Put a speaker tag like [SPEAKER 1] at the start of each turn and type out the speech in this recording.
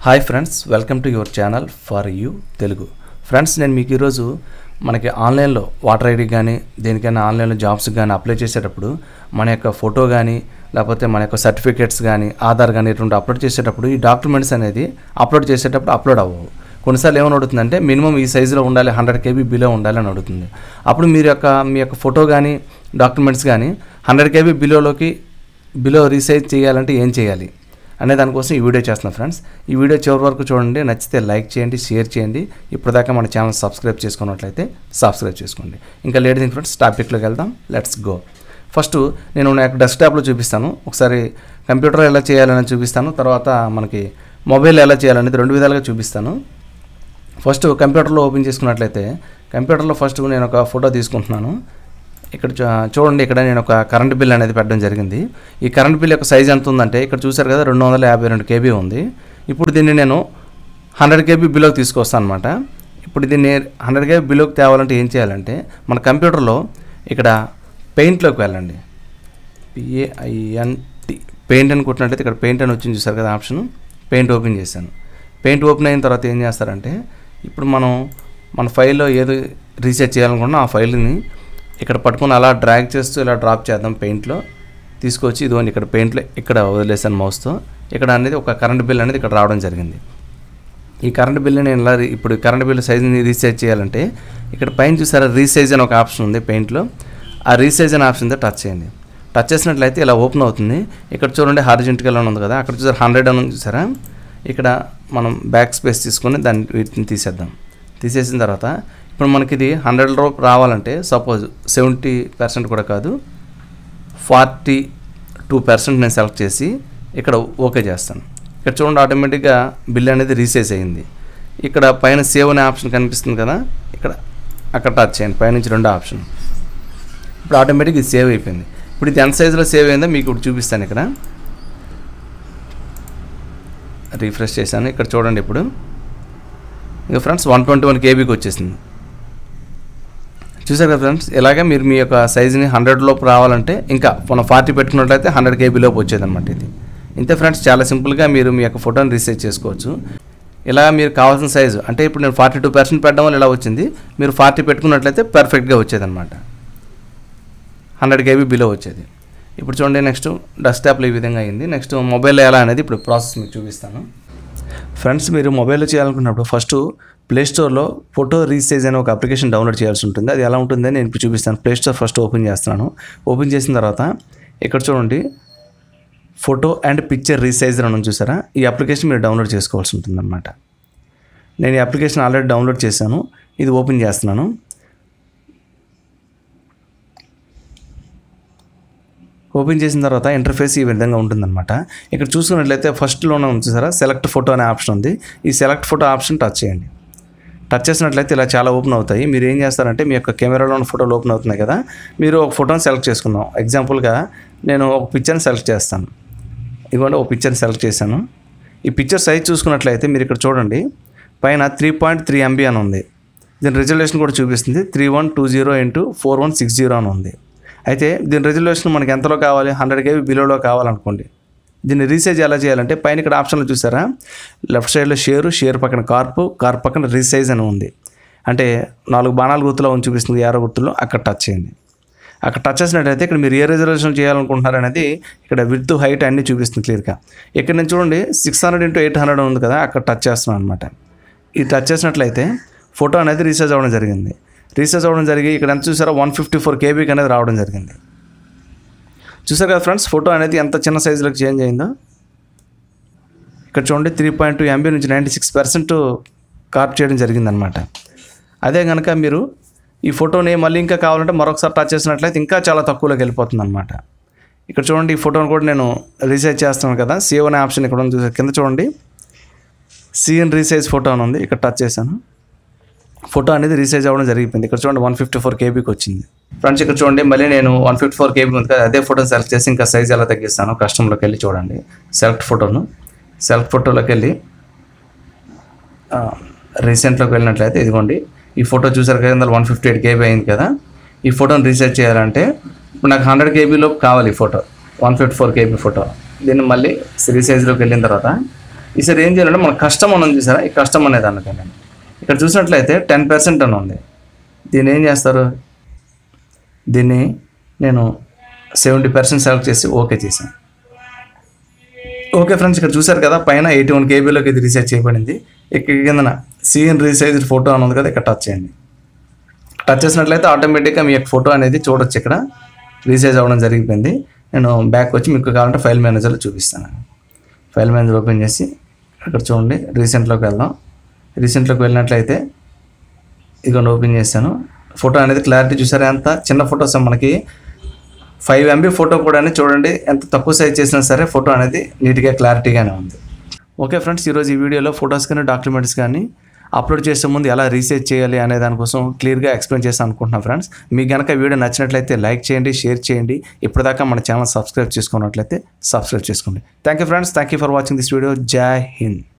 [SPEAKER 1] hi friends welcome to your channel for you Telugu friends నేను మీకు ఈరోజు మనకి ఆన్లైన్లో వాటర్ ఐడి కానీ దేనికైనా ఆన్లైన్లో జాబ్స్ కానీ అప్లై చేసేటప్పుడు మన యొక్క ఫోటో కానీ లేకపోతే మన యొక్క సర్టిఫికేట్స్ కానీ ఆధార్ కానీ ఇటువంటి అప్లోడ్ చేసేటప్పుడు ఈ డాక్యుమెంట్స్ అనేది అప్లోడ్ చేసేటప్పుడు అప్లోడ్ అవ్వవు కొన్నిసార్లు ఏమని అడుగుతుందంటే మినిమం ఈ సైజులో ఉండాలి హండ్రెడ్ కేబీ బిలో ఉండాలి అని అడుగుతుంది అప్పుడు మీరు యొక్క మీ యొక్క ఫోటో కానీ డాక్యుమెంట్స్ కానీ హండ్రెడ్ కేబీ బిలోలోకి బిలో రీసైజ్ చేయాలంటే ఏం చేయాలి అనే దానికోసం ఈ వీడియో చేస్తున్నాను ఫ్రెండ్స్ ఈ వీడియో చివరి వరకు చూడండి నచ్చితే లైక్ చేయండి షేర్ చేయండి ఇప్పటిదాకా మన ఛానల్ సబ్స్క్రైబ్ చేసుకున్నట్లయితే సబ్స్క్రైబ్ చేసుకోండి ఇంకా లేట్ థింగ్ ఫ్రెండ్స్ టాపిక్లోకి వెళ్దాం లెట్స్ గో ఫస్ట్ నేను నా యొక్క డెస్క్టాప్లో చూపిస్తాను ఒకసారి కంప్యూటర్ ఎలా చేయాలని చూపిస్తాను తర్వాత మనకి మొబైల్ ఎలా చేయాలనేది రెండు విధాలుగా చూపిస్తాను ఫస్ట్ కంప్యూటర్లో ఓపెన్ చేసుకున్నట్లయితే కంప్యూటర్లో ఫస్ట్ నేను ఒక ఫోటో తీసుకుంటున్నాను ఇక్కడ చూ- చూడండి ఇక్కడ నేను ఒక కరెంట్ బిల్ అనేది పెట్టడం జరిగింది ఈ కరెంట్ బిల్ యొక్క సైజ్ ఎంత ఉందంటే ఇక్కడ చూసారు కదా రెండు వందల యాభై రెండు కేబీ ఉంది ఇప్పుడు దీన్ని నేను హండ్రెడ్ కేబీ బిలోకి తీసుకొస్తాను అనమాట ఇప్పుడు దీన్ని హండ్రెడ్ కేబీ బిలోకి తేవాలంటే ఏం చేయాలంటే మన కంప్యూటర్లో ఇక్కడ పెయింట్లోకి వెళ్ళండి పిఏఐఎన్టి పెయింట్ అని కొట్టినట్టయితే ఇక్కడ పెయింట్ అని వచ్చింది చూసారు కదా ఆప్షన్ పెయింట్ ఓపెన్ చేశాను పెయింట్ ఓపెన్ అయిన తర్వాత ఏం చేస్తారంటే ఇప్పుడు మనం మన ఫైల్లో ఏది రీసెట్ చేయాలనుకున్నా ఆ ఫైల్ని ఇక్కడ పట్టుకొని అలా డ్రాగ్ చేస్తూ ఇలా డ్రాప్ చేద్దాం పెయింట్లో తీసుకొచ్చి ఇదిగోండి ఇక్కడ పెయింట్లో ఇక్కడ వదిలేసాను మౌస్తో ఇక్కడ అనేది ఒక కరెంట్ బిల్ అనేది ఇక్కడ రావడం జరిగింది ఈ కరెంట్ బిల్ని నేను ఇలా రీ- ఇప్పుడు కరెంట్ బిల్ సైజుని రీసైజ్ చేయాలంటే ఇక్కడ పైన చూసారా రీసైజ్ అని ఒక ఆప్షన్ ఉంది పెయింట్లో ఆ రీసైజ్ అనే ఆప్షన్ మీద టచ్ చేయండి టచ్ చేసినట్లయితే ఇలా ఓపెన్ అవుతుంది ఇక్కడ చూడండి హారిజెంటికల్ అని ఉంది కదా అక్కడ చూసారా హండ్రెడ్ అని ఉంది చూసారా ఇక్కడ మనం బ్యాక్ స్పేస్ తీసుకొని దాన్ని వీటిని తీసేద్దాం తీసేసిన తర్వాత ఇప్పుడు మనకి ఇది హండ్రెడ్ రూప్ రావాలంటే సపోజ్ సెవెంటీ పర్సెంట్ కూడా కాదు ఫార్టీ టూ పర్సెంట్ నేను సెలెక్ట్ చేసి ఇక్కడ ఓకే చేస్తాను ఇక్కడ చూడండి ఆటోమేటిక్గా బిల్ అనేది రీసైజ్ అయింది ఇక్కడ పైన సేవ్ అనే ఆప్షన్ కనిపిస్తుంది కదా ఇక్కడ అక్కడ టచ్ చేయండి పైనుంచి రెండో ఆప్షన్ ఇప్పుడు ఆటోమేటిక్ ఇది సేవ్ అయిపోయింది ఇప్పుడు ఇది ఎంత సైజులో సేవ్ అయిందో మీకు ఇప్పుడు చూపిస్తాను ఇక్కడ రీఫ్రెష్ చేశాను ఇక్కడ చూడండి ఇప్పుడు ఇక ఫ్రెండ్స్ వన్ ట్వంటీ వన్ కేబీకి వచ్చేసింది చూసారు కదా ఫ్రెండ్స్ ఇలాగే మీరు మీ యొక్క సైజుని హండ్రెడ్ లోపు రావాలంటే ఇంకా మనం ఫార్టీ పెట్టుకున్నట్లయితే హండ్రెడ్ కేబీ లోపు వచ్చేదన్నమాట ఇది ఇంతే ఫ్రెండ్స్ చాలా సింపుల్గా మీరు మీ యొక్క ఫోటోని రీసైజ్ చేసుకోవచ్చు ఇలా మీరు కావాల్సిన సైజు అంటే ఇప్పుడు నేను ఫార్టీ టూ పర్సెంట్ పెట్టడం వల్ల ఇలా వచ్చింది మీరు ఫార్టీ పెట్టుకున్నట్లయితే పర్ఫెక్ట్గా వచ్చేదన్నమాట హండ్రెడ్ కేబీ బిలో వచ్చేది ఇప్పుడు చూడండి నెక్స్ట్ డెస్క్టాప్లో ఈ విధంగా అయింది నెక్స్ట్ మొబైల్ ఎలా అనేది ఇప్పుడు ప్రాసెస్ మీకు చూపిస్తాను ఫ్రెండ్స్ మీరు మొబైల్లో చేయాలనుకున్నప్పుడు ఫస్ట్ ప్లే స్టోర్లో ఫోటో రీసైజ్ అనే ఒక అప్లికేషన్ డౌన్లోడ్ చేయాల్సి ఉంటుంది అది ఎలా ఉంటుందని నేను ఇప్పుడు చూపిస్తాను ప్లే స్టోర్ ఫస్ట్ ఓపెన్ చేస్తున్నాను ఓపెన్ చేసిన తర్వాత ఇక్కడ చూడండి ఫోటో అండ్ పిక్చర్ రీసైజర్ అని ఉంది చూసారా ఈ అప్లికేషన్ మీరు డౌన్లోడ్ చేసుకోవాల్సి ఉంటుంది అనమాట నేను ఈ అప్లికేషన్ ఆల్రెడీ డౌన్లోడ్ చేశాను ఇది ఓపెన్ చేస్తున్నాను ఓపెన్ చేసిన తర్వాత ఇంటర్ఫేస్ ఈ విధంగా ఉంటుందన్నమాట ఇక్కడ చూసుకున్నట్లయితే ఫస్ట్లోనే ఉంది చూసారా సెలెక్ట్ ఫోటో అనే ఆప్షన్ ఉంది ఈ సెలెక్ట్ ఫోటో ఆప్షన్ టచ్ చేయండి టచ్ చేసినట్లయితే ఇలా చాలా ఓపెన్ అవుతాయి మీరు ఏం చేస్తారంటే మీ యొక్క కెమెరాలో ఉన్న ఫోటోలు ఓపెన్ అవుతున్నాయి కదా మీరు ఒక ఫోటోని సెలెక్ట్ చేసుకుందాం ఎగ్జాంపుల్గా నేను ఒక పిక్చర్ని సెలెక్ట్ చేస్తాను ఇదిగోండి ఒక పిక్చర్ని సెలెక్ట్ చేశాను ఈ పిక్చర్ సైజ్ చూసుకున్నట్లయితే మీరు ఇక్కడ చూడండి పైన త్రీ పాయింట్ త్రీ ఎంబీ అని ఉంది దీని రిజల్యూషన్ కూడా చూపిస్తుంది three one two zero into four one six zero అని ఉంది అయితే దీని రెజల్యూషన్ మనకి ఎంతలో కావాలి హండ్రెడ్ కేబీ బిలోలో కావాలనుకోండి దీన్ని రీసైజ్ ఎలా చేయాలంటే పైన ఇక్కడ ఆప్షన్లో చూసారా లెఫ్ట్ సైడ్లో షేరు షేర్ పక్కన కార్పు కార్ప్ పక్కన రీసైజ్ అని ఉంది అంటే నాలుగు బాణాల గుర్తులో ఉంది చూపిస్తుంది ఏరో గుర్తులో అక్కడ టచ్ చేయండి అక్కడ టచ్ చేసినట్టయితే ఇక్కడ మీరు ఏ రిజర్వేషన్ చేయాలనుకుంటున్నారు అనేది ఇక్కడ విత్ హైట్ అన్నీ చూపిస్తుంది క్లియర్గా ఇక్కడ నుంచి చూడండి six hundred into eight hundred ఉంది కదా అక్కడ టచ్ చేస్తున్నాను అనమాట ఇది టచ్ చేసినట్లయితే ఫోటో అనేది రీసైజ్ అవ్వడం జరిగింది రీసైజ్ అవ్వడం జరిగి ఇక్కడ ఎంత చూసారో వన్ ఫిఫ్టీ ఫోర్ కేబీకి అనేది రావడం జరిగింది చూసారు కదా ఫ్రెండ్స్ ఫోటో అనేది ఎంత చిన్న సైజులోకి చేంజ్ అయిందో ఇక్కడ చూడండి త్రీ పాయింట్ టూ ఎంబీ నుంచి నైంటీ సిక్స్ పర్సెంట్ కార్ప్ చేయడం జరిగిందనమాట అదే కనుక మీరు ఈ ఫోటోని మళ్ళీ ఇంకా కావాలంటే మరొకసారి టచ్ చేసినట్లయితే ఇంకా చాలా తక్కువలోకి వెళ్ళిపోతుంది అనమాట ఇక్కడ చూడండి ఈ ఫోటోని కూడా నేను రీసైజ్ చేస్తున్నాను కదా సేవ్ అనే ఆప్షన్ ఇక్కడ ఉంది చూసారు కింద చూడండి సీఎన్ రీసైజ్ ఫోటో అని ఉంది ఇక్కడ టచ్ చేశాను ఫోటో అనేది రీసైజ్ అవ్వడం జరిగిపోయింది ఇక్కడ చూడండి వన్ ఫిఫ్టీ ఫోర్ కేబీకి వచ్చింది ఫ్రెండ్స్ ఇక్కడ చూడండి మళ్ళీ నేను వన్ ఫిఫ్టీ ఫోర్ కేబీ ఉంది కదా అదే ఫోటోని సెలెక్ట్ చేసి ఇంకా సైజ్ ఎలా తగ్గిస్తాను కస్టమర్లోకి వెళ్ళి చూడండి సెలెక్ట్ ఫోటోను సెలెక్ట్ ఫోటోలోకి వెళ్ళి రీసెంట్లోకి వెళ్ళినట్లయితే ఇదిగోండి ఈ ఫోటో చూసారు కదా ఇందులో వన్ ఫిఫ్టీ ఎయిట్ కేబీ అయింది కదా ఈ ఫోటోని రీసెర్చ్ చేయాలంటే ఇప్పుడు నాకు హండ్రెడ్ కేబీలో కావాలి ఈ photo one fifty four KB photo దీన్ని మళ్ళీ రీసైజ్లోకి వెళ్ళిన తర్వాత ఈసారి ఏం చేయాలంటే మన కష్టం ఉన్నది చూసారా ఈ కష్టం అనేది అందుకని ఇక్కడ చూసినట్లయితే టెన్ పర్సెంట్ అని ఉంది దీన్ని ఏం చేస్తారు దీన్ని నేను సెవెంటీ పర్సెంట్ సెలెక్ట్ చేసి ఓకే చేశాను ఓకే ఫ్రెండ్స్ ఇక్కడ చూసారు కదా పైన ఎయిటీ వన్ కేబీలోకి ఇది రీసైజ్ చేయబడింది ఇక్కడ కిందన సీఎన్ రీసైజ్ ఫోటో అని ఉంది కదా ఇక్కడ టచ్ చేయండి టచ్ చేసినట్లయితే ఆటోమేటిక్గా మీ యొక్క ఫోటో అనేది చూడొచ్చు ఇక్కడ రీసైజ్ అవ్వడం జరిగిపోయింది నేను బ్యాక్ వచ్చి మీకు కావాలంటే ఫైల్ మేనేజర్లో చూపిస్తాను ఫైల్ మేనేజర్ ఓపెన్ చేసి ఇక్కడ చూడండి రీసెంట్లోకి వెళ్దాం రీసెంట్లోకి వెళ్ళినట్లయితే ఇదిగోండి ఓపెన్ చేశాను ఫోటో అనేది క్లారిటీ చూసారా ఎంత చిన్న ఫొటోస్ మనకి ఫైవ్ ఎంబీ ఫోటో కూడా చూడండి ఎంత తక్కువ సైజ్ చేసినా సరే ఫోటో అనేది నీట్గా క్లారిటీగానే ఉంది ఓకే ఫ్రెండ్స్ ఈరోజు ఈ వీడియోలో ఫొటోస్ కానీ డాక్యుమెంట్స్ కానీ అప్లోడ్ చేసే ముందు ఎలా రీసెర్చ్ చేయాలి అనే దానికోసం క్లియర్గా ఎక్స్ప్లెయిన్ చేస్తాను అనుకుంటున్నాను ఫ్రెండ్స్ మీకు కనుక వీడియో నచ్చినట్లయితే లైక్ చేయండి షేర్ చేయండి ఇప్పటిదాకా మన ఛానల్ సబ్స్క్రైబ్ చేసుకున్నట్లయితే సబ్స్క్రైబ్ చేసుకోండి thank you friends thank you for watching this video Jai Hind